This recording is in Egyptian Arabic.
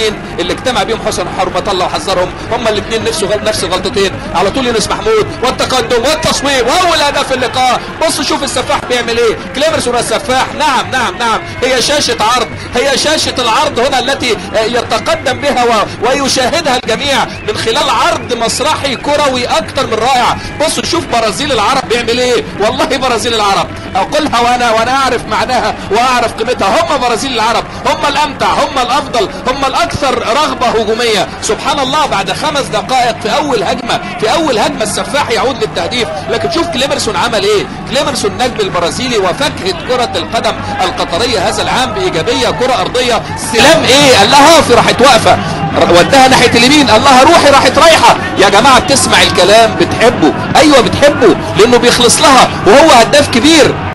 الاثنين اللي اجتمع بيهم حسن حرمة الله وحذرهم هم الاثنين نفس غل... نفس الغلطتين على طول يونس محمود والتقدم والتصويب واول هدف اللقاء بص شوف السفاح بيعمل ايه كليمرسون السفاح نعم نعم نعم هي شاشة عرض هي شاشة العرض هنا التي يتقدم بها و... ويشاهدها الجميع من خلال عرض مسرحي كروي اكتر من رائع بص شوف برازيل العرب بيعمل ايه والله برازيل العرب اقولها وانا وانا اعرف معناها واعرف قيمتها هم برازيل العرب هم الامتع هم الافضل هم الاكثر رغبة هجومية سبحان الله بعد خمس دقائق في اول هجمة في اول هجمة السفاح يعود للتهديف لكن شوف كليمرسون عمل ايه كليمرسون نجم البرازيلي وفاكهة كرة القدم القطرية هذا العام بايجابية كرة ارضية استلام ايه قال لها في راحت واقفة ودها ناحية اليمين الله روحي راحت رايحة يا جماعة بتسمع الكلام بتحبه ايوه بتحبه لانه بيخلص لها وهو هداف كبير